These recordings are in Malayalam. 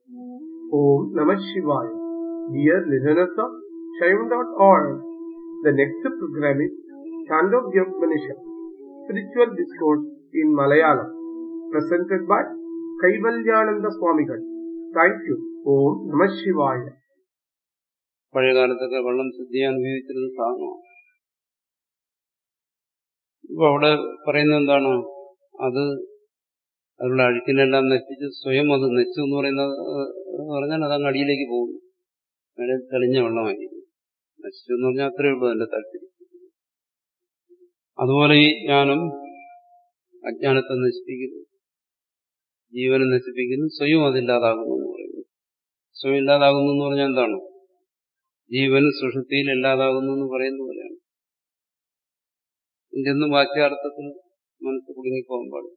Om Namah Shivaya. Dear listeners of Shaivan.org, the next program is Chandogya Upanishad, Spiritual Discourse in Malayalam, presented by Kaivalyananda Swamigal. Thank you. Om Namah Shivaya. പഴയ കാലത്തൊക്കെ വെള്ളം ശുദ്ധി ചെയ്യാൻ ഉപയോഗിച്ചിരുന്ന സാധനമാണ് ഇപ്പൊ അവിടെ പറയുന്നത് എന്താണ് അത് അതിലുള്ള അഴുക്കിനെല്ലാം നശിച്ച് സ്വയം അത് നശിച്ചു എന്ന് പറയുന്നത് എന്ന് പറഞ്ഞാൽ അത് അങ്ങ് അടിയിലേക്ക് പോകുന്നു അവിടെ തെളിഞ്ഞ വെള്ളമായിരിക്കും നശിച്ചു എന്ന് പറഞ്ഞാൽ അത്രയേ ഉള്ളൂ അതിന്റെ താല്പര്യം അതുപോലെ ഈ ജ്ഞാനം അജ്ഞാനത്തെ നശിപ്പിക്കുന്നു ജീവനെ നശിപ്പിക്കുന്നു സ്വയം അതില്ലാതാകുന്നു എന്ന് പറയുന്നു സ്വയം ഇല്ലാതാകുന്നു എന്ന് പറഞ്ഞാൽ എന്താണ് ജീവൻ സുഷുതിയിൽ ഇല്ലാതാകുന്നു എന്ന് പറയുന്ന പോലെയാണ് ഇതൊന്നും വാച്യാർത്ഥത്തിൽ മനസ്സ് കുടുങ്ങിപ്പോകാൻ പാടില്ല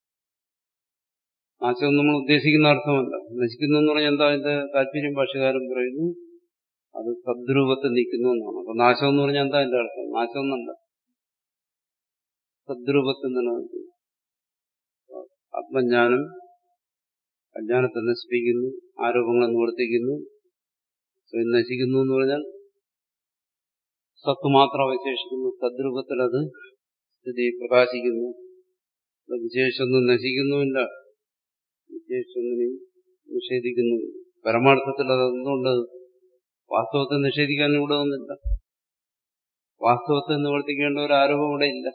നാശം നമ്മൾ ഉദ്ദേശിക്കുന്ന അർത്ഥമല്ല നശിക്കുന്നു എന്ന് പറഞ്ഞാൽ എന്താ അതിന്റെ താല്പര്യം ഭാഷകാരൻ പറയുന്നു അത് സദ്രൂപത്തിൽ നിൽക്കുന്നു എന്നാണ് അപ്പൊ നാശം എന്ന് പറഞ്ഞാൽ എന്താ അതിന്റെ അർത്ഥം നാശം എന്നല്ല സദ്രൂപത്തിൽ നിലനിൽക്കുന്നു ആത്മജ്ഞാനം അജ്ഞാനത്തെ നശിപ്പിക്കുന്നു ആരോപങ്ങളെ നിവർത്തിക്കുന്നു സ്വയം നശിക്കുന്നു എന്ന് പറഞ്ഞാൽ സത്ത് മാത്രം അവശേഷിക്കുന്നു സദ്രൂപത്തിൽ അത് സ്ഥിതി പ്രകാശിക്കുന്നു വിശേഷമൊന്നും നശിക്കുന്നുമില്ല വിശേഷമൊന്നിനെയും നിഷേധിക്കുന്നു പരമാർത്ഥത്തിൽ അതെന്തുകൊണ്ട് വാസ്തവത്തെ നിഷേധിക്കാൻ ഇവിടെ ഒന്നില്ല വാസ്തവത്തെ നിവർത്തിക്കേണ്ട ഒരു ആരോപം ഇവിടെ ഇല്ല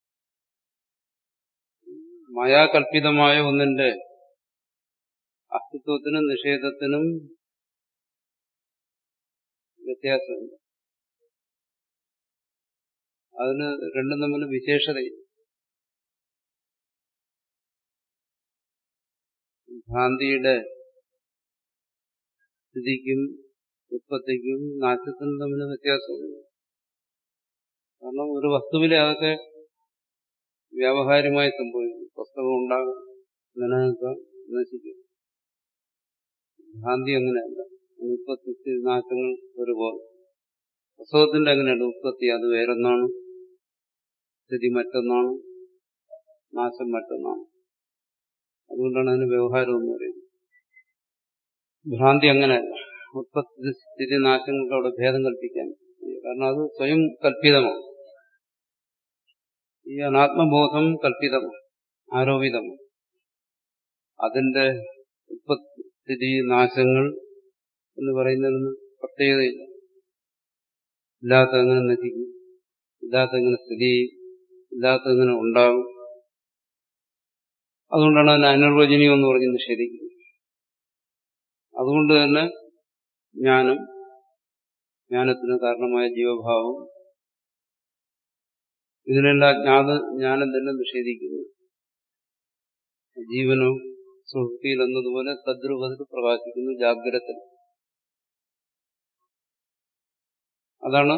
മായാകൽപിതമായ ഒന്നിന്റെ അസ്തിത്വത്തിനും നിഷേധത്തിനും വ്യത്യാസമുണ്ട് അതിന് രണ്ടും തമ്മിൽ വിശേഷതയില്ല ഭ്രാന്തിയുടെ സ്ഥിതിക്കും ഉത്പത്തിക്കും നാശത്തിനും തമ്മിൽ വ്യത്യാസമുണ്ട് കാരണം ഒരു വസ്തുവിലെ അതൊക്കെ വ്യാവഹാരികമായി സംഭവിക്കും പുസ്തകം ഉണ്ടാകും നിലനിൽക്കാം നശിക്കും ഭ്രാന്തി അങ്ങനെയല്ല ഉത്പത്തി നാശങ്ങൾ ഒരുപോലെ പുസ്തകത്തിന്റെ അങ്ങനെയല്ല ഉത്പത്തി അത് വേറൊന്നാണ് സ്ഥിതി മറ്റൊന്നാണ് നാശം മറ്റൊന്നാണ് അതുകൊണ്ടാണ് അതിന് വ്യവഹാരം എന്ന് പറയുന്നത് ഭ്രാന്തി അങ്ങനെയല്ല ഉത്പത്തി സ്ഥിതി നാശങ്ങൾക്ക് അവിടെ ഭേദം കൽപ്പിക്കാൻ കാരണം അത് സ്വയം കൽപ്പിതമാണ് ഈ അനാത്മബോധം കൽപ്പിതമാണ് ആരോപിതമാണ് അതിന്റെ ഉത്പത്തി നാശങ്ങൾ എന്ന് പറയുന്നതിന് പ്രത്യേകതയില്ല ഇല്ലാത്ത എങ്ങനെ നശിക്കും ഇല്ലാത്ത എങ്ങനെ സ്ഥിതി ചെയ്യും ഇല്ലാത്ത എങ്ങനെ ഉണ്ടാകും അതുകൊണ്ടാണ് അതിന് അനിർവചനീയം എന്ന് പറഞ്ഞ് നിഷേധിക്കുന്നത് അതുകൊണ്ട് തന്നെ ജ്ഞാനം ജ്ഞാനത്തിന് കാരണമായ ജീവഭാവം ഇതിനെല്ലാം ജ്ഞാത ജ്ഞാനം തന്നെ നിഷേധിക്കുന്നു ജീവനോ സുഹൃത്തിയിൽ എന്നതുപോലെ സദ്രൂപത്തിൽ പ്രകാശിക്കുന്നു ജാഗ്രത അതാണ്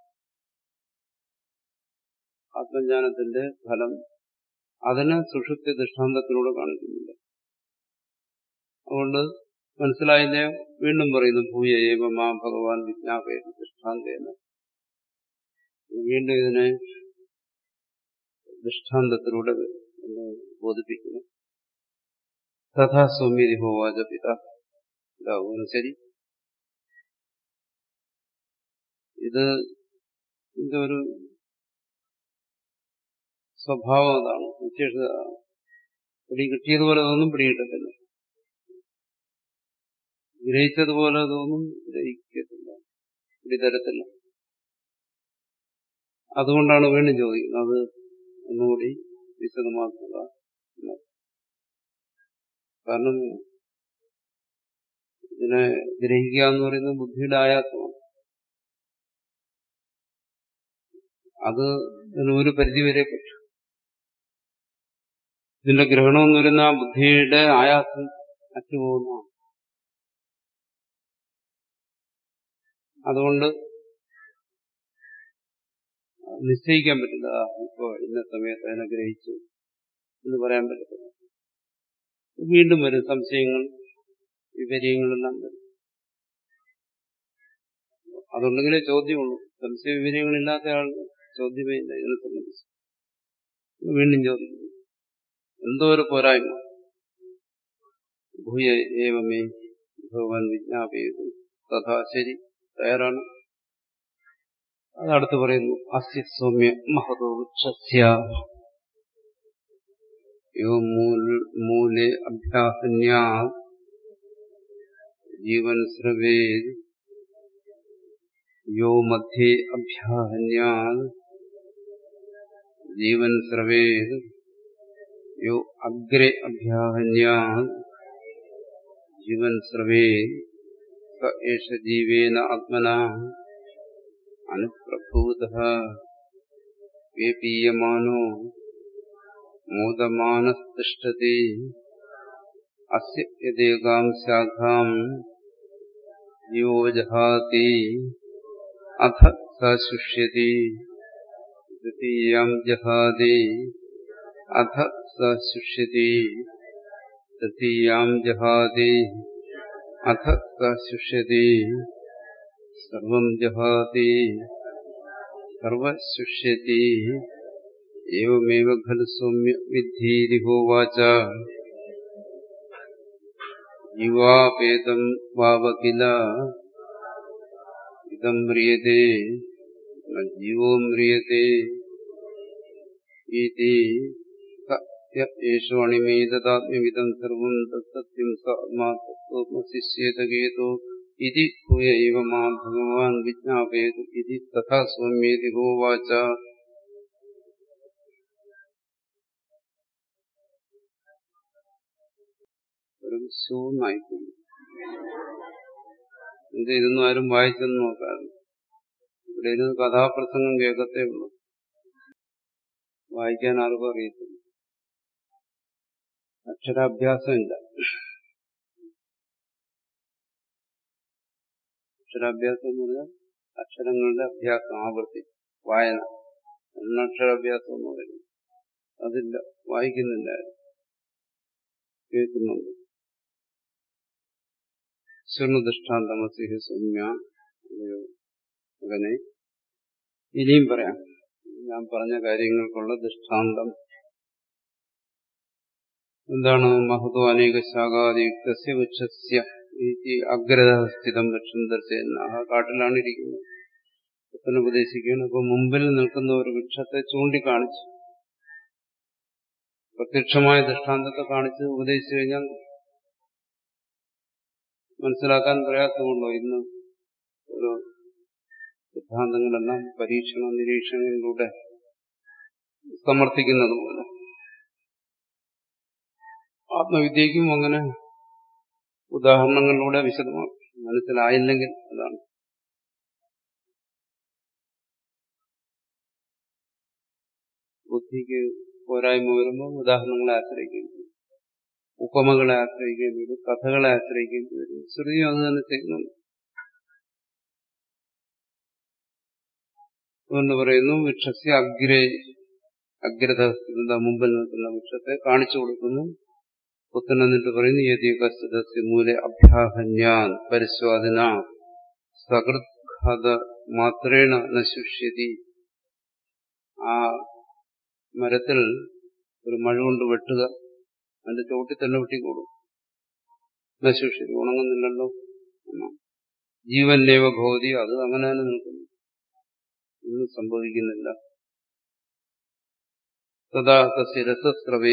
ആത്മജ്ഞാനത്തിന്റെ ഫലം അതിന് സുഷുപ്തി ദൃഷ്ടാന്തത്തിലൂടെ കാണിക്കുന്നില്ല അതുകൊണ്ട് മനസ്സിലായതിനെ വീണ്ടും പറയുന്നു ഭൂയ ഏവ മാ ഭഗവാൻ വിജ്ഞാപയ ദൃഷ്ടാന്തേന വീണ്ടും ഇതിനെ ദൃഷ്ടാന്തത്തിലൂടെ ബോധിപ്പിക്കുന്നു തഥാ സൗമ്യതി ഹോവാച പിത ഇതാവുന്നു ശരി ഇത് ഇതൊരു സ്വഭാവം അതാണ് വിശേഷത പിടി കിട്ടിയതുപോലെ അതൊന്നും പിടികിട്ടത്തില്ല ഗ്രഹിച്ചതുപോലെ അതൊന്നും ഗ്രഹിക്കത്തില്ല പിടിതരത്തില്ല അതുകൊണ്ടാണ് വീണ്ടും ചോദിക്കുന്നത് അത് ഒന്നുകൂടി വിശദമാക്കുക കാരണം ഇതിനെ ഗ്രഹിക്കുക എന്ന് പറയുന്നത് ബുദ്ധിയുടെ ആയാസമാണ് അത് ഇതിന് ഒരു പരിധിവരെ പറ്റും ഇതിന്റെ ഗ്രഹണം എന്ന് പറയുന്ന ആ ബുദ്ധിയുടെ ആയാസം അറ്റുപോകുന്നതാണ് അതുകൊണ്ട് നിശ്ചയിക്കാൻ പറ്റില്ല ഇപ്പോ ഇന്ന സമയത്ത് അതിനെ ഗ്രഹിച്ചു എന്ന് പറയാൻ പറ്റത്തില്ല വീണ്ടും വരും സംശയങ്ങൾ വിപര്യങ്ങളെല്ലാം വരും അതുണ്ടെങ്കിലേ ചോദ്യമുള്ളൂ സംശയ വിവരങ്ങളില്ലാത്ത ആൾ ചോദ്യമേ ഇല്ല ഇതിനെ സംബന്ധിച്ച് വീണ്ടും ചോദിക്കുന്നു എന്തോ ഒരു പോരായ്മ ഭൂയ ഏവമേ ഭഗവാൻ വിജ്ഞാപിച്ചു തഥാ ശരി തയ്യാറാണ് അതടുത്ത് പറയുന്നു അസ്യ സൗമ്യ മഹതോ വൃക്ഷസ്യ യോ മൂലെ അഭ്യാസന്യാ ജീവൻ സ്രവേ യോ മധ്യേ അഭ്യാഹന്യാ ജീവൻ സ്രവേ യോ അഗ്രേ അഭ്യാഹന്യാ ജീവൻ സ്രവേ സ ഏഷ ജീവേന ആത്മന അനുപ്രഭൂത വേപീയമാനോ മോദമാനസ്തിഷ്ഠതി അസ്യ യദേകാം ശാഖാം ജീവോ ജഹാതി അഥ സ ശുഷ്യതി ദ്വിതീയാം ജഹാതി അഥ സ ശുഷ്യതി തൃതീയാം ജഹാതി അഥ സ ശുഷ്യതി സർവം ജഹാതി സർവശുഷ്യതി एवमेव खलु सौम्य विद्धीरिहोवाच जीवापेदम् वाव किल इदम् म्रियते न जीवो म्रियते इति एषो अणिमेतदात्म्यमिदम् सर्वम् तत्सत्यम् स आत्मा तत्त्वमशिष्येतगेतो इति भूय एव मा भगवान् विज्ञापयतु इति तथा सौम्येति होवाच ഒരു ശൂന്നായിപ്പോയി ഇത് ഇതൊന്നും ആരും വായിച്ചെന്ന് നോക്കാറ് ഇവിടെ ഇരുന്ന് കഥാപ്രസംഗം കേൾക്കത്തേ ഉള്ളൂ വായിക്കാൻ ആർക്കും അറിയത്തില്ല അക്ഷരാഭ്യാസമില്ല അക്ഷരാഭ്യാസം എന്ന് പറഞ്ഞാൽ അക്ഷരങ്ങളുടെ അഭ്യാസം ആവൃത്തി വായന അക്ഷരാഭ്യാസം എന്ന് പറയുന്നത് അതില്ല വായിക്കുന്നില്ല കേൾക്കുന്നുണ്ട് ശൃണുദൃഷ്ടാന്തമസിഹ സൗമ്യ അങ്ങനെ ഇനിയും പറയാം ഞാൻ പറഞ്ഞ കാര്യങ്ങൾക്കുള്ള ദൃഷ്ടാന്തം എന്താണ് മഹതോ അനേക ശാഖാദിയുക്തസ്യ വൃക്ഷസ്യ ഈ അഗ്രത സ്ഥിതം വൃക്ഷം ദർശന ആ കാട്ടിലാണ് ഇരിക്കുന്നത് പുത്തൻ ഉപദേശിക്കുകയാണ് അപ്പൊ മുമ്പിൽ നിൽക്കുന്ന ഒരു വൃക്ഷത്തെ ചൂണ്ടിക്കാണിച്ചു പ്രത്യക്ഷമായ ദൃഷ്ടാന്തത്തെ കാണിച്ച് ഉപദേശിച്ചു കഴിഞ്ഞാൽ മനസ്സിലാക്കാൻ പ്രയാസമുണ്ടോ ഇന്ന് ഒരു സിദ്ധാന്തങ്ങളെല്ലാം പരീക്ഷണ നിരീക്ഷണങ്ങളിലൂടെ സമർത്ഥിക്കുന്നത് പോലെ ആത്മവിദ്യയ്ക്കും അങ്ങനെ ഉദാഹരണങ്ങളിലൂടെ വിശദമാക്കും മനസ്സിലായില്ലെങ്കിൽ അതാണ് ബുദ്ധിക്ക് പോരായ്മ വരുമ്പോൾ ഉദാഹരണങ്ങളെ ആശ്രയിക്കേണ്ടി വരും ഉപമകളെ ആശ്രയിക്കേണ്ടി വരും കഥകളെ ആശ്രയിക്കേണ്ടി വരും ശ്രുതിയും അത് തന്നെ ചെയ്യുന്നുണ്ട് അതുകൊണ്ട് പറയുന്നു വൃക്ഷസ്യ അഗ്രേ അഗ്രത മുമ്പിൽ നിൽക്കുന്ന വൃക്ഷത്തെ കാണിച്ചു കൊടുക്കുന്നു പുത്തൻ എന്നിട്ട് പറയുന്നു യതി കസ്തുതസ്യ മൂലെ അഭ്യാഹന്യാൻ പരിസ്വാദിന സകൃത്ഘാത മാത്രേണ നശുഷ്യതി ആ മരത്തിൽ ഒരു മഴ കൊണ്ട് വെട്ടുക അതിന്റെ ചോട്ടിൽ തന്നെ വെട്ടിക്കൂടും നശുഷ്യതി ഉണങ്ങുന്നില്ലല്ലോ ജീവന്ലേവ ഭൗതി അത് അങ്ങനെ തന്നെ നിൽക്കുന്നു ഒന്നും സംഭവിക്കുന്നില്ല തഥാ തസ്യ രസസ്രവേ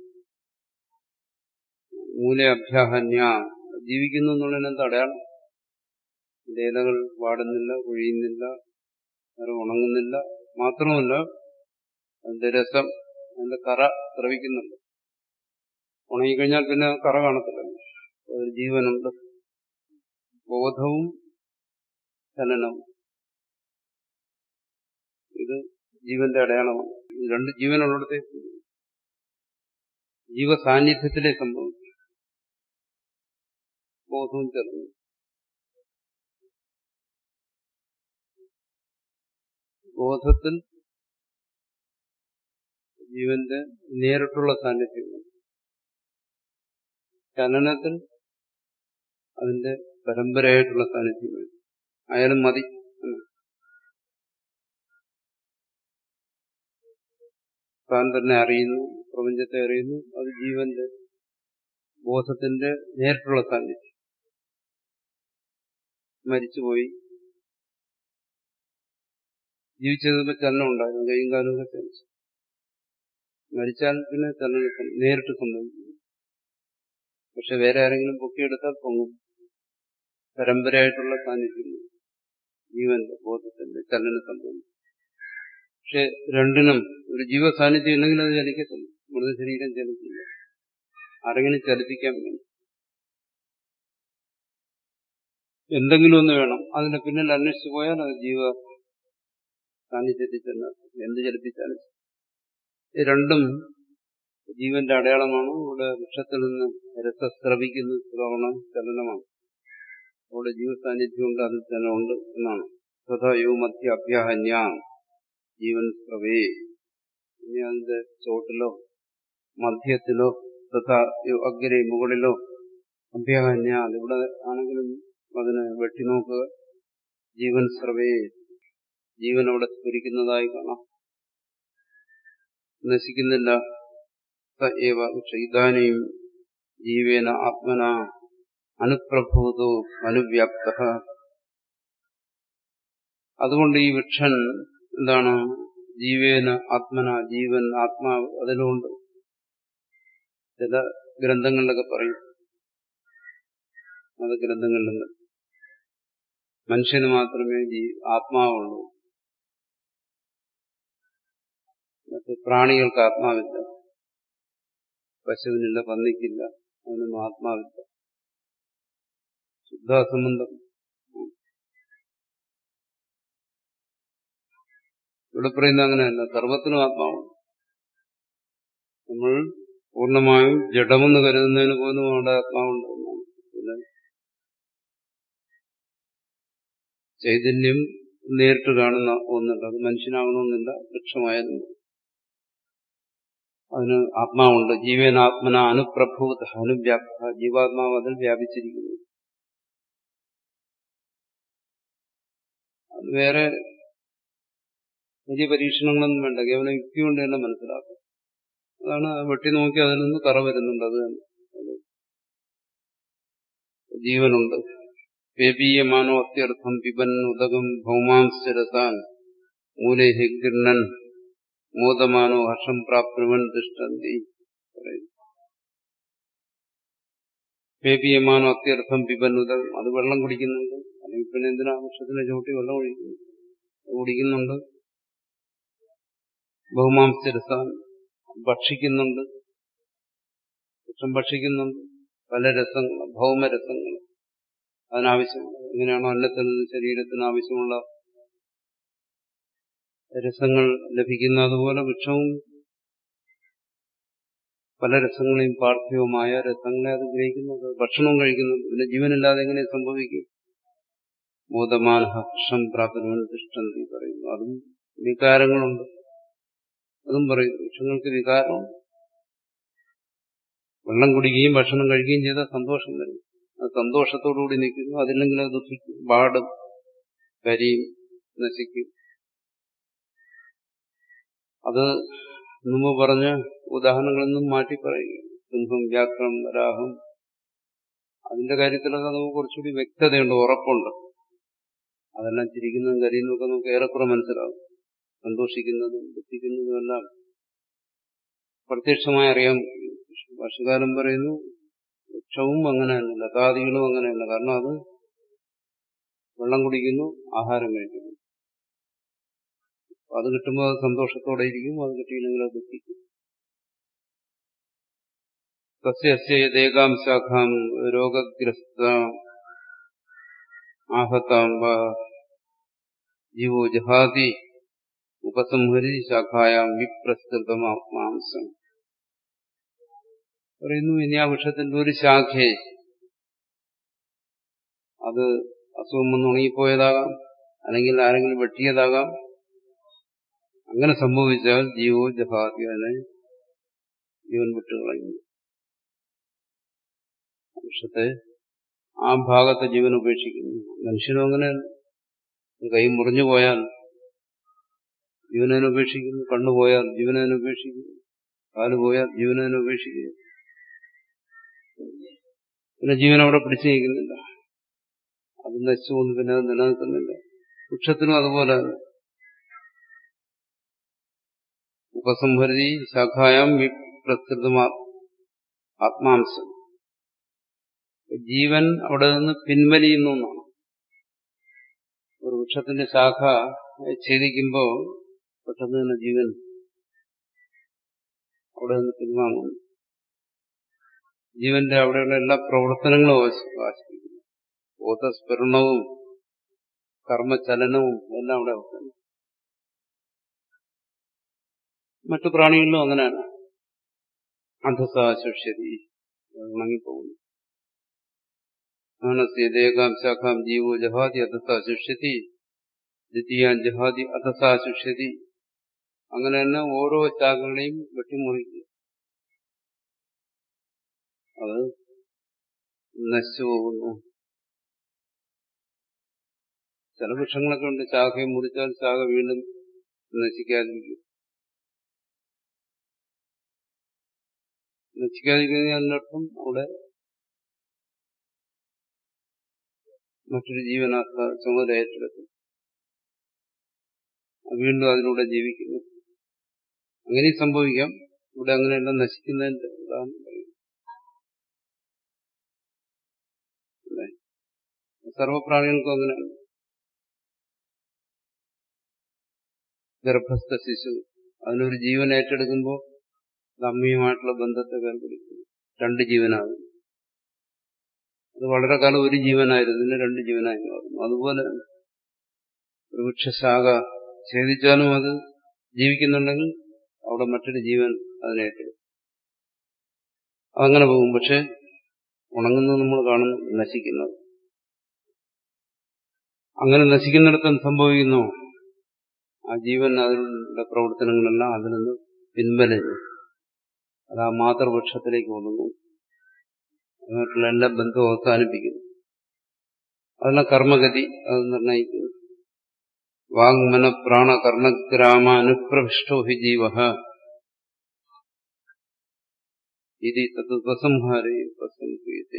മൂല അഭ്യാഹന്യ ജീവിക്കുന്നു എന്നുള്ളതിനെ തടയണം ഇലകൾ വാടുന്നില്ല ഒഴിയുന്നില്ല നേരം ഉണങ്ങുന്നില്ല മാത്രമല്ല അതിന്റെ രസം അതിന്റെ കറ സ്രവിക്കുന്നുണ്ട് ഉണങ്ങിക്കഴിഞ്ഞാൽ പിന്നെ കറ കാണത്തില്ലല്ലോ ഒരു ജീവനുണ്ട് ബോധവും ചലനവും ഇത് ജീവന്റെ അടയാളമാണ് രണ്ട് ജീവനുള്ളിടത്തെ ജീവസാന്നിധ്യത്തിലെ സംഭവിക്കും ബോധവും ചേർന്നു ബോധത്തിൽ ജീവന്റെ നേരിട്ടുള്ള സാന്നിധ്യം ചലനത്തിൽ അതിന്റെ പരമ്പരയായിട്ടുള്ള സാന്നിധ്യം അയാളും മതി താൻ തന്നെ അറിയുന്നു പ്രപഞ്ചത്തെ അറിയുന്നു അത് ജീവന്റെ ബോധത്തിന്റെ നേരിട്ടുള്ള സാന്നിധ്യം മരിച്ചുപോയി ജീവിച്ചതിപ്പോ ചലനം ഉണ്ടായിരുന്നു കൈയും കാലുമൊക്കെ ചലിച്ചു മരിച്ചാൽ പിന്നെ ചലനം നേരിട്ട് സംഭവിക്കും പക്ഷെ വേറെ ആരെങ്കിലും പൊക്കിയെടുത്താൽ പൊങ്ങും പരമ്പരയായിട്ടുള്ള സാന്നിധ്യം ജീവന്റെ ബോധത്തിന്റെ ചലനം സംഭവിക്കും പക്ഷെ രണ്ടിനും ഒരു ജീവ സാന്നിധ്യം ഉണ്ടെങ്കിൽ അത് ചലിക്കത്തില്ല മൃത ശരീരം ചലിക്കില്ല ആരെങ്കിലും ചലിപ്പിക്കാൻ വേണം എന്തെങ്കിലും ഒന്ന് വേണം അതിന്റെ പിന്നിൽ അന്വേഷിച്ചു പോയാൽ അത് ജീവ സാന്നിധ്യത്തിൽ തന്നെ എന്ത് ചലിപ്പിച്ചാലും ഇത് രണ്ടും ജീവന്റെ അടയാളമാണ് ഇവിടെ വൃക്ഷത്തിൽ നിന്ന് രസസ്രവിക്കുന്ന ശ്രവണം ചലനമാണ് അവിടെ ജീവസാന്നിധ്യമുണ്ട് അതിൽ തന്നെ ഉണ്ട് എന്നാണ് തഥായോ മധ്യ അഭ്യാഹന്യ ജീവൻ സ്രവേ ഇനി അതിന്റെ ചോട്ടിലോ മധ്യത്തിലോ തഥാ അഗ്രെ മുകളിലോ അഭ്യാഹന്യ ഇവിടെ ആണെങ്കിലും അതിനെ വെട്ടിനോക്കുക ജീവൻ സ്രവേ ജീവൻ അവിടെ സ്ഫുരിക്കുന്നതായി കാണാം നശിക്കുന്നില്ല സ ഏവ പക്ഷെ ഇതാനും ജീവേന ആത്മന അനുപ്രഭൂതോ അനുവ്യാപ്ത അതുകൊണ്ട് ഈ വൃക്ഷൻ എന്താണ് ജീവേന ആത്മന ജീവൻ ആത്മാവ് അതിലുണ്ട് ചില ഗ്രന്ഥങ്ങളിലൊക്കെ പറയും അത് ഗ്രന്ഥങ്ങളിലുണ്ട് മനുഷ്യന് മാത്രമേ ജീ ആത്മാവുള്ളൂ മറ്റ് പ്രാണികൾക്ക് ആത്മാവില്ല പശുവിനില്ല പന്നിക്കില്ല അതിനൊന്നും ആത്മാവില്ല ശുദ്ധാസംബന്ധം ഇവിടെ പറയുന്ന അങ്ങനെയല്ല സർവത്തിനും ആത്മാവുണ്ട് നമ്മൾ പൂർണ്ണമായും ജഡമെന്ന് കരുതുന്നതിന് പോലും അവിടെ ആത്മാവുണ്ട് എന്നാണ് പിന്നെ ചൈതന്യം നേരിട്ട് കാണുന്ന ഒന്നുണ്ട് അത് മനുഷ്യനാകണമെന്നില്ല വൃക്ഷമായാലും അതിന് ആത്മാവുണ്ട് ജീവനാത്മന അനുപ്രഭൂത അനുവ്യാപ്ത ജീവാത്മാവ് അതിൽ വ്യാപിച്ചിരിക്കുന്നു അത് വേറെ വലിയ പരീക്ഷണങ്ങളൊന്നും വേണ്ട കേവലം യുക്തി കൊണ്ട് തന്നെ മനസ്സിലാക്കും അതാണ് വെട്ടി നോക്കി അതിൽ നിന്ന് കറ വരുന്നുണ്ട് അത് തന്നെ ജീവനുണ്ട് പേപീയമാനോ അത്യർത്ഥം പിബൻ ഉദകം ഭൗമാംശരസാൻ മൂലേഹി ഗൃണ്ണൻ മോദമാനോ ഹർഷം പ്രാപ്നുവൻ തിഷ്ടന്തി പേപിയമാനോ അത്യർത്ഥം പിബന്നുത അത് വെള്ളം കുടിക്കുന്നുണ്ട് അല്ലെങ്കിൽ പിന്നെ എന്തിനാ വൃക്ഷത്തിന്റെ ചവിട്ടി വെള്ളം ഒഴിക്കുന്നു കുടിക്കുന്നുണ്ട് ബഹുമാംസരസാൻ ഭക്ഷിക്കുന്നുണ്ട് വൃക്ഷം ഭക്ഷിക്കുന്നുണ്ട് പല രസങ്ങൾ ഭൗമരസങ്ങൾ അതിനാവശ്യമുള്ള എങ്ങനെയാണോ അന്നത്തിൽ നിന്ന് ശരീരത്തിന് ആവശ്യമുള്ള രസങ്ങൾ ലഭിക്കുന്ന അതുപോലെ വൃക്ഷവും പല രസങ്ങളെയും പാർത്ഥിവമായ രസങ്ങളെ അത് ഗ്രഹിക്കുന്നത് ഭക്ഷണവും കഴിക്കുന്നുണ്ട് പിന്നെ ജീവനില്ലാതെ എങ്ങനെ സംഭവിക്കും ബോധമാന ഹർഷം പ്രാപ്തവൻ തിഷ്ടന്തി പറയുന്നു അതും വികാരങ്ങളുണ്ട് അതും പറയും വൃക്ഷങ്ങൾക്ക് വികാരമുണ്ട് വെള്ളം കുടിക്കുകയും ഭക്ഷണം കഴിക്കുകയും ചെയ്താൽ സന്തോഷം വരും അത് സന്തോഷത്തോടുകൂടി നിൽക്കുന്നു അതില്ലെങ്കിൽ അത് ദുഃഖിക്കും പാടും കരിയും നശിക്കും അത് മുമ്പ് പറഞ്ഞ ഉദാഹരണങ്ങളിൽ നിന്നും മാറ്റി പറയുക സിംഹം വ്യാക്രം വരാഹം അതിന്റെ കാര്യത്തിലൊക്കെ നമുക്ക് കുറച്ചുകൂടി വ്യക്തതയുണ്ട് ഉറപ്പുണ്ട് അതെല്ലാം ചിരിക്കുന്നതും കരിയുന്നതൊക്കെ നമുക്ക് ഏറെക്കുറെ മനസ്സിലാവും സന്തോഷിക്കുന്നതും ദുഃഖിക്കുന്നതും എല്ലാം പ്രത്യക്ഷമായി അറിയാൻ ഭാഷകാലം പറയുന്നു വൃക്ഷവും അങ്ങനെയല്ല ലതാദികളും അങ്ങനെയല്ല കാരണം അത് വെള്ളം കുടിക്കുന്നു ആഹാരം കഴിക്കുന്നു അത് കിട്ടുമ്പോൾ അത് സന്തോഷത്തോടെ ഇരിക്കും അത് കിട്ടിയില്ലെങ്കിൽ അത് ദുഃഖിക്കും സസ്യസ്യേകാം ശാഖാം രോഗഗ്രസ്ത ആഹതാം ജീവോ ജഹാതി ഉപസംഹരി ശാഖായാം വിപ്രസ്കൃതമാംസം പറയുന്നു ഇനി ആ വൃക്ഷത്തിന്റെ ഒരു ശാഖയെ അത് അസുഖം വന്ന് ഉണങ്ങിപ്പോയതാകാം അല്ലെങ്കിൽ ആരെങ്കിലും വെട്ടിയതാകാം അങ്ങനെ സംഭവിച്ചാൽ ജീവോ ജഹാതി അതിനെ ജീവൻ വിട്ടുകളയുന്നു വൃക്ഷത്തെ ആ ഭാഗത്തെ ജീവൻ ഉപേക്ഷിക്കുന്നു മനുഷ്യനും അങ്ങനെ കൈ മുറിഞ്ഞു പോയാൽ ജീവനതിനെ ഉപേക്ഷിക്കുന്നു കണ്ണു പോയാൽ ജീവനതിനെ ഉപേക്ഷിക്കുന്നു കാല് പോയാൽ ജീവനതിനെ ഉപേക്ഷിക്കുന്നു പിന്നെ ജീവൻ അവിടെ പിടിച്ചു നീക്കുന്നില്ല അത് നശിച്ചു പോകുന്നു പിന്നെ അത് നിലനിൽക്കുന്നില്ല വൃക്ഷത്തിനും അതുപോലെ ഉപസംഹരി ശാഖായം വിപ്രസൃതമാ ആത്മാംശം ജീവൻ അവിടെ നിന്ന് പിൻവലിയുന്നു എന്നാണ് ഒരു വൃക്ഷത്തിന്റെ ശാഖ ഛേദിക്കുമ്പോൾ പെട്ടെന്ന് തന്നെ ജീവൻ അവിടെ നിന്ന് പിൻവാങ്ങുന്നു ജീവന്റെ അവിടെയുള്ള എല്ലാ പ്രവർത്തനങ്ങളും ആശിപ്പിക്കുന്നു ബോധസ്ഫുരണവും കർമ്മചലനവും എല്ലാം അവിടെ അവസാനം മറ്റു പ്രാണികളിലും അങ്ങനെയാണ് അധസാശുഷ്യതി ഉണങ്ങിപ്പോകുന്നു മാനസ്യതേകാം ശാഖാം ജീവോ ജഹാതി അധസാശുഷ്യതി ദ്വിതീയാൻ ജഹാതി അധസാശുഷ്യതി അങ്ങനെ തന്നെ ഓരോ ശാഖകളെയും വെട്ടിമുറിക്കുക അത് നശിച്ചു പോകുന്നു ചില വൃക്ഷങ്ങളൊക്കെ ഉണ്ട് ശാഖയെ മുറിച്ചാൽ ശാഖ വീണ്ടും നശിക്കാതിരിക്കും നശിക്കാതിരിക്കുന്നതിനർത്ഥം അവിടെ മറ്റൊരു ജീവനാസ്ഥ ചുമതല ഏറ്റെടുക്കും വീണ്ടും അതിലൂടെ ജീവിക്കുന്നു അങ്ങനെ സംഭവിക്കാം ഇവിടെ അങ്ങനെയെല്ലാം നശിക്കുന്നതിന്റെ ഉദാഹരണം പറയും സർവപ്രാണികൾക്കും അങ്ങനെയാണ് ഗർഭസ്ഥ ശിശു അതിനൊരു ജീവൻ ഏറ്റെടുക്കുമ്പോൾ അമ്മയുമായിട്ടുള്ള ബന്ധത്തെ വേർപിടിക്കുന്നു രണ്ട് ജീവനാകും അത് വളരെ കാലം ഒരു ജീവനായിരുന്നു ഇതിന് രണ്ട് ജീവനായി മാറുന്നു അതുപോലെ ഒരു വൃക്ഷശാഖ ഛേദിച്ചാലും അത് ജീവിക്കുന്നുണ്ടെങ്കിൽ അവിടെ മറ്റൊരു ജീവൻ അതിനെ ഏറ്റെടുക്കും അതങ്ങനെ പോകും പക്ഷെ ഉണങ്ങുന്നത് നമ്മൾ കാണുന്നു നശിക്കുന്നത് അങ്ങനെ നശിക്കുന്നിടത്തും സംഭവിക്കുന്നു ആ ജീവൻ അതിലുള്ള പ്രവർത്തനങ്ങളെല്ലാം അതിൽ നിന്ന് പിൻവലിഞ്ഞു അത് ആ മാതൃവൃക്ഷത്തിലേക്ക് ഒതുങ്ങും അതുമായിട്ടുള്ള എല്ലാ ബന്ധവും അവസാനിപ്പിക്കുന്നു അതെല്ലാം കർമ്മഗതി അത് നിർണയിക്കുന്നു വാങ്മന പ്രാണ കർണഗ്രാമ അനുപ്രവിഷ്ടോ ഹി ജീവ ഇത് തത്വസംഹാരേ ഉപസംഹ്രിയത്തെ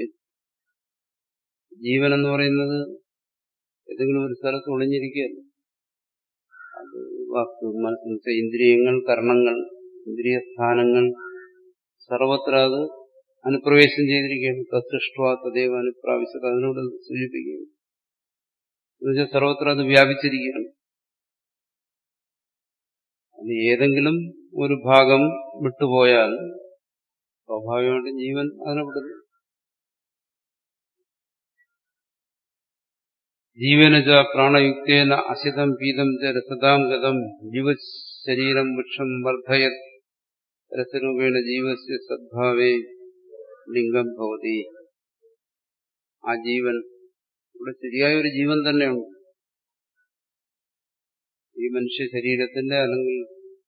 ജീവൻ എന്ന് പറയുന്നത് ഏതെങ്കിലും ഒരു സ്ഥലത്ത് ഒളിഞ്ഞിരിക്കുകയല്ല അത് വാക്ക് മനസ്സിൽ ഇന്ദ്രിയങ്ങൾ കർണങ്ങൾ ഇന്ദ്രിയ സ്ഥാനങ്ങൾ സർവത്ര അത് അനുപ്രവേശം ചെയ്തിരിക്കുകയാണ് തത്സൃഷ്ട തദൈവ അനുപ്രാവശ്യത അതിനോട് സൂചിപ്പിക്കുകയാണ് എന്നുവെച്ചാൽ സർവത്ര അത് വ്യാപിച്ചിരിക്കുകയാണ് അത് ഏതെങ്കിലും ഒരു ഭാഗം വിട്ടുപോയാൽ സ്വാഭാവികമായിട്ടും ജീവൻ അതിനെ വിടുന്നു ജീവനജ പ്രാണയുക്തേന അസിതം പീതം ച രസതാം ഗതം ജീവശരീരം വൃക്ഷം വർദ്ധയത് രസരൂപേണ ജീവസ്യ സദ്ഭാവേ ലിംഗം ഭവതി ആ ജീവൻ ഇവിടെ ശരിയായ ഒരു ജീവൻ തന്നെയുണ്ട് ഈ മനുഷ്യ ശരീരത്തിന്റെ അല്ലെങ്കിൽ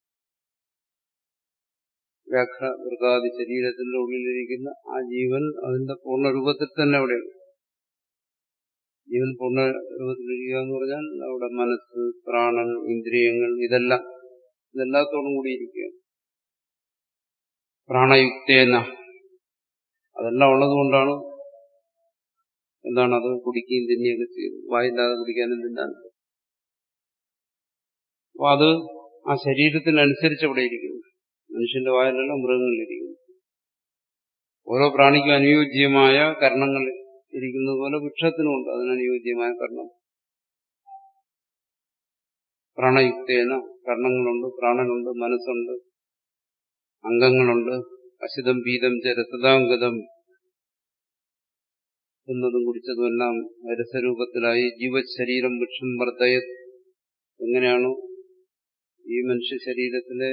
വ്യാഘ്ര മൃഗാദി ശരീരത്തിന്റെ ഉള്ളിലിരിക്കുന്ന ആ ജീവൻ അതിന്റെ പൂർണ്ണ രൂപത്തിൽ തന്നെ അവിടെയുണ്ട് ജീവൻ പൂർണ്ണ രൂപത്തിലിരിക്കുക എന്ന് പറഞ്ഞാൽ അവിടെ മനസ്സ് പ്രാണൻ ഇന്ദ്രിയങ്ങൾ ഇതെല്ലാം ഇതെല്ലാത്തോടും കൂടി ഇരിക്കുകയാണ് പ്രാണയുക്തേന അതെല്ലാം ഉള്ളതുകൊണ്ടാണ് എന്താണ് അത് കുടിക്കുകയും തിന്നുകയൊക്കെ ചെയ്തു വായില്ലാതെ കുടിക്കാനും തിന്നാനും അപ്പൊ അത് ആ ശരീരത്തിനനുസരിച്ച് അവിടെ ഇരിക്കുന്നു മനുഷ്യന്റെ വായിലല്ല മൃഗങ്ങളിലിരിക്കുന്നു ഓരോ പ്രാണിക്കും അനുയോജ്യമായ കർണങ്ങൾ ഇരിക്കുന്നത് പോലെ വൃക്ഷത്തിനുമുണ്ട് അതിനനുയോജ്യമായ കർണം പ്രാണയുക്തേന കർണങ്ങളുണ്ട് പ്രാണനുണ്ട് മനസ്സുണ്ട് അംഗങ്ങളുണ്ട് അശിതം പീതം ച രസതാംഗതം എന്നതും കുടിച്ചതുമെല്ലാം രസരൂപത്തിലായി ജീവശരീരം വൃക്ഷം വർദ്ധയ എങ്ങനെയാണോ ഈ മനുഷ്യ ശരീരത്തിലെ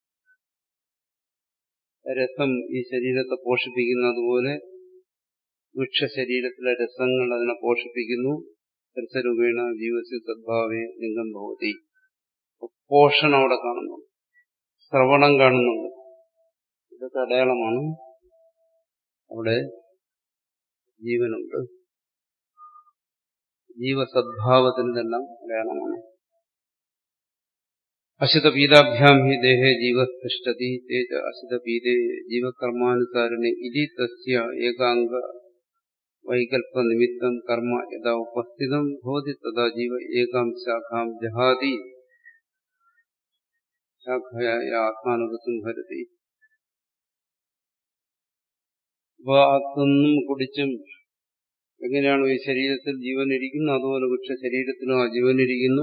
രസം ഈ ശരീരത്തെ പോഷിപ്പിക്കുന്നത് പോലെ വൃക്ഷശരീരത്തിലെ രസങ്ങൾ അതിനെ പോഷിപ്പിക്കുന്നു രസരൂപേണ ജീവസ്യ സദ്ഭാവേ ലിംഗം ഭവതി പോഷണം അവിടെ കാണുന്നു ശ്രവണം കാണുന്നുണ്ട് ഇതൊക്കെ അടയാളമാണ് അവിടെ ജീവനുണ്ട് ജീവസദ്ഭാവത്തിന് ഇതെല്ലാം അടയാളമാണ് അശിതപീതാഭ്യാം ഹി ദേഹേ ജീവത്തിഷ്ടതി തേജ അശിതപീതേ ജീവകർമാനുസാരണി ഇതി തസ്യ ഏകാംഗ വൈകൽപ്പ നിമിത്തം കർമ്മ യഥാ ഉപസ്ഥിതം ഭവതി തഥാ ജീവ ഏകാം ശാഖാം ജഹാതി ശാഖയായ ആത്മാനുഗത്തും ഭരതി അപ്പൊ അതൊന്നും കുടിച്ചും എങ്ങനെയാണോ ഈ ശരീരത്തിൽ ജീവൻ ഇരിക്കുന്നു അതുപോലെ വൃക്ഷ ശരീരത്തിലും ആ ജീവൻ ഇരിക്കുന്നു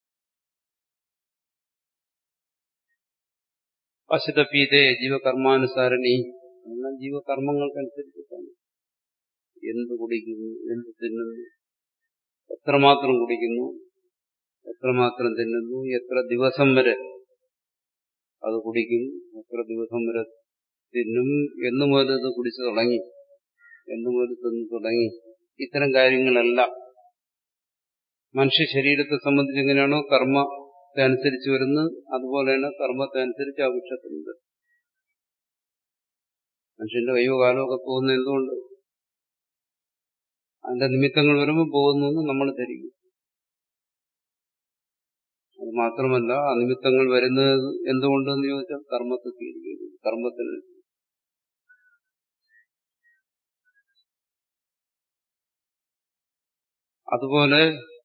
അശുദ്ധപീതേ ജീവകർമാനുസാരണി എല്ലാം ജീവകർമ്മങ്ങൾക്കനുസരിച്ചിട്ടാണ് എന്ത് കുടിക്കുന്നു എന്ത് തിന്നുന്നു എത്രമാത്രം കുടിക്കുന്നു എത്രമാത്രം തിന്നുന്നു എത്ര ദിവസം വരെ അത് കുടിക്കും എത്ര ദിവസം വരെ തിന്നും എന്നു മുതൽ ഇത് കുടിച്ചു തുടങ്ങി എന്നു മുതൽ തിന്നു തുടങ്ങി ഇത്തരം കാര്യങ്ങളെല്ലാം മനുഷ്യ ശരീരത്തെ സംബന്ധിച്ച് എങ്ങനെയാണോ കർമ്മത്തെ അനുസരിച്ച് വരുന്നത് അതുപോലെ തന്നെ കർമ്മത്തെ അനുസരിച്ച് ആ വൃക്ഷത്തിനുണ്ട് മനുഷ്യന്റെ കയ്യോ കാലോ ഒക്കെ പോകുന്നത് എന്തുകൊണ്ട് അതിന്റെ നിമിത്തങ്ങൾ വരുമ്പോൾ പോകുന്നു എന്ന് നമ്മൾ ധരിക്കും അത് മാത്രമല്ല ആ നിമിത്തങ്ങൾ വരുന്നത് എന്തുകൊണ്ടെന്ന് ചോദിച്ചാൽ കർമ്മത്തെ സ്വീകരിക്കുന്നു കർമ്മത്തിന് അതുപോലെ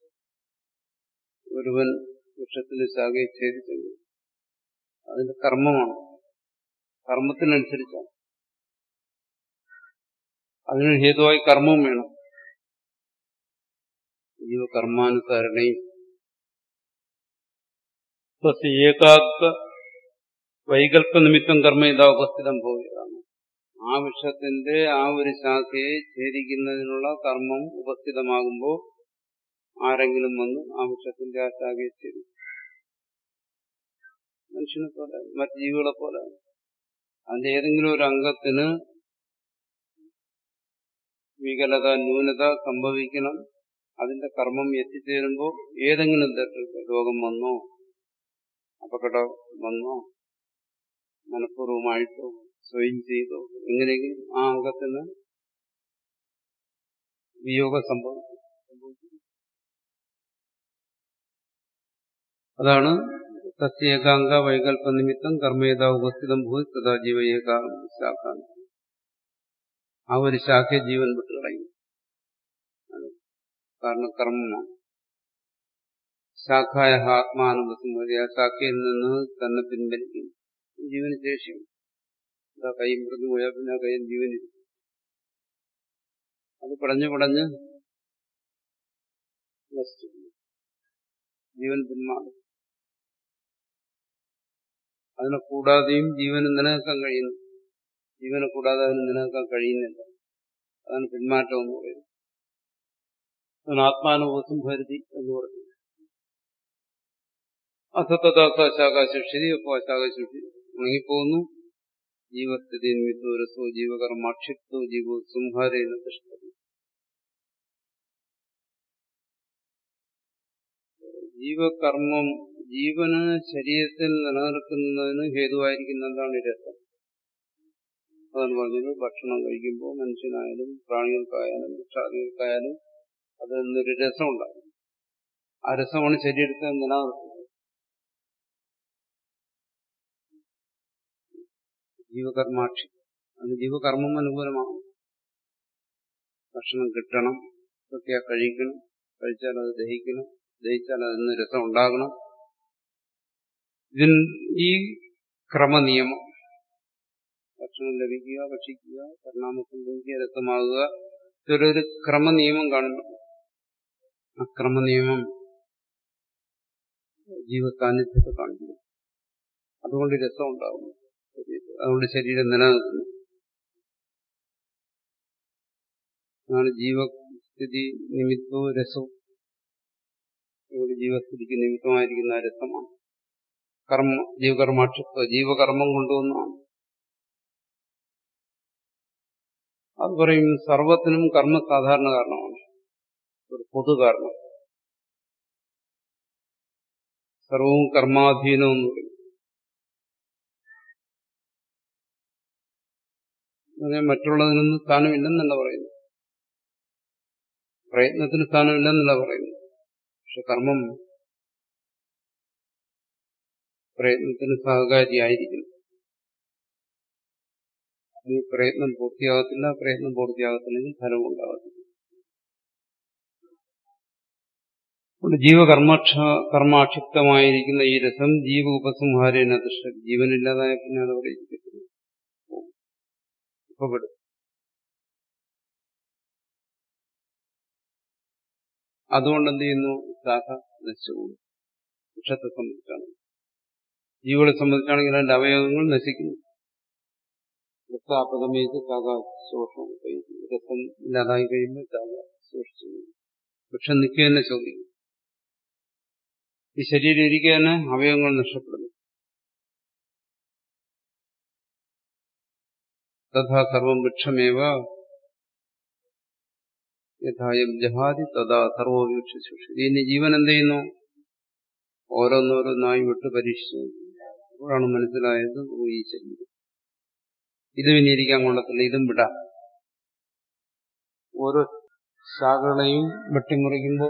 ഒരുവൻ വൃക്ഷത്തിന്റെ ശാഖയെ ഛേദിച്ചത് അതിന്റെ കർമ്മമാണ് കർമ്മത്തിനനുസരിച്ചാണ് അതിന് ഹേതുവായി കർമ്മവും വേണം ജീവകർമാനുസരണേ ഏകാഗ്ര വൈകല്പ നിമിത്തം കർമ്മ ഇതാ ഉപസ്ഥിതം പോവുകയാണ് ആ വൃക്ഷത്തിന്റെ ആ ഒരു ശാഖയെ ഛേദിക്കുന്നതിനുള്ള കർമ്മം ഉപസ്ഥിതമാകുമ്പോൾ ആരെങ്കിലും വന്ന് ആ വൃക്ഷത്തിന്റെ ആ ശാഖയെ ഛേദിക്കും മനുഷ്യനെ പോലെ മറ്റു ജീവികളെ പോലെ അതിന്റെ ഏതെങ്കിലും ഒരു അംഗത്തിന് വികലത ന്യൂനത സംഭവിക്കണം അതിന്റെ കർമ്മം എത്തിച്ചേരുമ്പോൾ ഏതെങ്കിലും തരത്തിൽ രോഗം വന്നോ അപകടം വന്നോ മനഃപൂർവമായിട്ടോ സ്വയം ചെയ്തോ എങ്ങനെയെങ്കിലും ആ അംഗത്തിന് വിയോഗം സംഭവിക്കും അതാണ് സസ്യേകാംഗ വൈകല്പ നിമിത്തം കർമ്മേത ഉപസ്ഥിതം ഭൂതി തഥാ ജീവ ഏകാശാഖ ആ ഒരു ശാഖ ജീവൻ വിട്ടു കളയും കാരണം കർമ്മമാണ് ശാഖായ ആത്മാനുഭവത്തി ആ ശാഖയിൽ നിന്ന് തന്നെ പിൻവലിക്കും ജീവന് ശേഷിയും ആ കൈ മുറിഞ്ഞു പോയാൽ പിന്നെ ആ കൈയിൽ ജീവനിരിക്കും അത് പടഞ്ഞു പടഞ്ഞ് നശിച്ചു ജീവൻ പിന്മാറും അതിനെ കൂടാതെയും ജീവന് നിലനിൽക്കാൻ കഴിയുന്നു ജീവനെ കൂടാതെ അതിന് നിലനിൽക്കാൻ കഴിയുന്നില്ല അതാണ് പിന്മാറ്റം എന്ന് പറയുന്നത് അതിന് ആത്മാനുഭവത്തും ഭരുതി എന്ന് പറഞ്ഞു അസത്തദാസാശാകാശിഷി അപ്പോൾ അശാകാശിഷി ഉണങ്ങിപ്പോകുന്നു ജീവസ്ഥിതി നിമിത്തോ രസോ ജീവകർമാക്ഷിപ്തോ ജീവോ സംഹാരേന തിഷ്ടതി ജീവകർമ്മം ജീവന് ശരീരത്തിൽ നിലനിൽക്കുന്നതിന് ഹേതുവായിരിക്കുന്ന എന്താണ് രസം അതാണ് പറഞ്ഞത് ഭക്ഷണം കഴിക്കുമ്പോൾ മനുഷ്യനായാലും പ്രാണികൾക്കായാലും വൃക്ഷാദികൾക്കായാലും അതിൽ നിന്നൊരു രസം ഉണ്ടാകും ആ രസമാണ് ശരീരത്തെ നിലനിർത്തുന്നത് ജീവകർമാക്ഷി അത് ജീവകർമ്മം അനുകൂലമാണ് ഭക്ഷണം കിട്ടണം ഒക്കെ കഴിക്കണം കഴിച്ചാൽ അത് ദഹിക്കണം ദഹിച്ചാൽ അതിന് രസം ഉണ്ടാകണം ഇതിന് ഈ ക്രമനിയമം ഭക്ഷണം ലഭിക്കുക ഭക്ഷിക്കുക പരിണാമത്തിൽ ലഭിക്കുക രസമാകുക ഇതൊരു ക്രമനിയമം കാണുന്നു ആ ക്രമനിയമം ജീവസാന്നിധ്യത്തെ കാണിക്കുന്നു അതുകൊണ്ട് രസം ഉണ്ടാകുന്നു അതുകൊണ്ട് ശരീരം നിലനിൽക്കുന്നു അതാണ് ജീവസ്ഥിതി നിമിത്തവും രസവും ഇവിടെ ജീവസ്ഥിതിക്ക് നിമിത്തമായിരിക്കുന്ന രസമാണ് കർമ്മ ജീവകർമാക്ഷിത്വ ജീവകർമ്മം കൊണ്ടുവന്നാണ് അത് പറയും സർവത്തിനും കർമ്മ സാധാരണ കാരണമാണ് ഒരു പൊതു കാരണം സർവവും കർമാധീനം എന്ന് പറയും മറ്റുള്ളതിനൊന്നും സ്ഥാനമില്ലെന്നല്ല പറയുന്നു പ്രയത്നത്തിന് സ്ഥാനമില്ലെന്നല്ല പറയുന്നു പക്ഷെ കർമ്മം പ്രയത്നത്തിന് സഹകാരിയായിരിക്കും ഈ പ്രയത്നം പൂർത്തിയാകത്തില്ല പ്രയത്നം പൂർത്തിയാകത്തില്ലെങ്കിൽ ഫലം ഉണ്ടാകത്തില്ല അതുകൊണ്ട് ജീവകർമ്മക്ഷ കർമാക്ഷിപ്തമായിരിക്കുന്ന ഈ രസം ജീവ ഉപസംഹാരേന ദൃഷ്ട ജീവനില്ലാതായ പിന്നെ അതവിടെ ഇരിക്കത്തില്ല ഇപ്പൊ പെടും അതുകൊണ്ട് എന്ത് ചെയ്യുന്നു ശാഖ നശിച്ചുപോകും വൃക്ഷത്തെ സംബന്ധിച്ചാണ് ജീവികളെ സംബന്ധിച്ചാണെങ്കിൽ അതിന്റെ അവയവങ്ങൾ നശിക്കുന്നു വൃത്താപകമേക്ക് ശാഖ ശോഷണം കഴിയും രസം ഇല്ലാതായി കഴിയുമ്പോൾ ശാഖ ശോഷിച്ചു വൃക്ഷം നിൽക്കുക തന്നെ ചോദിക്കും ഈ ശരീരം ഇരിക്കുക തന്നെ അവയവങ്ങൾ നഷ്ടപ്പെടുന്നു തഥാ സർവം വൃക്ഷമേവ യഥായം ജഹാതി തഥാ സർവവൃക്ഷ ഇനി ജീവൻ എന്ത് ചെയ്യുന്നു ഓരോന്നോരോന്നായി വിട്ട് പരീക്ഷിച്ചു അപ്പോഴാണ് മനസ്സിലായത് ഓ ഈ ശരീരം ഇത് പിന്നെ ഇരിക്കാൻ കൊള്ളത്തില്ല ഇതും വിടാം ഓരോ ശാഖകളെയും വെട്ടിമുറിക്കുമ്പോൾ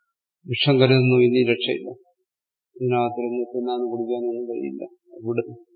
വിഷം കരുതുന്നു ഇനി രക്ഷയില്ല ഇതിനകത്തിരുന്ന് തിന്നാനും കുടിക്കാനൊന്നും കഴിയില്ല വിടുന്നു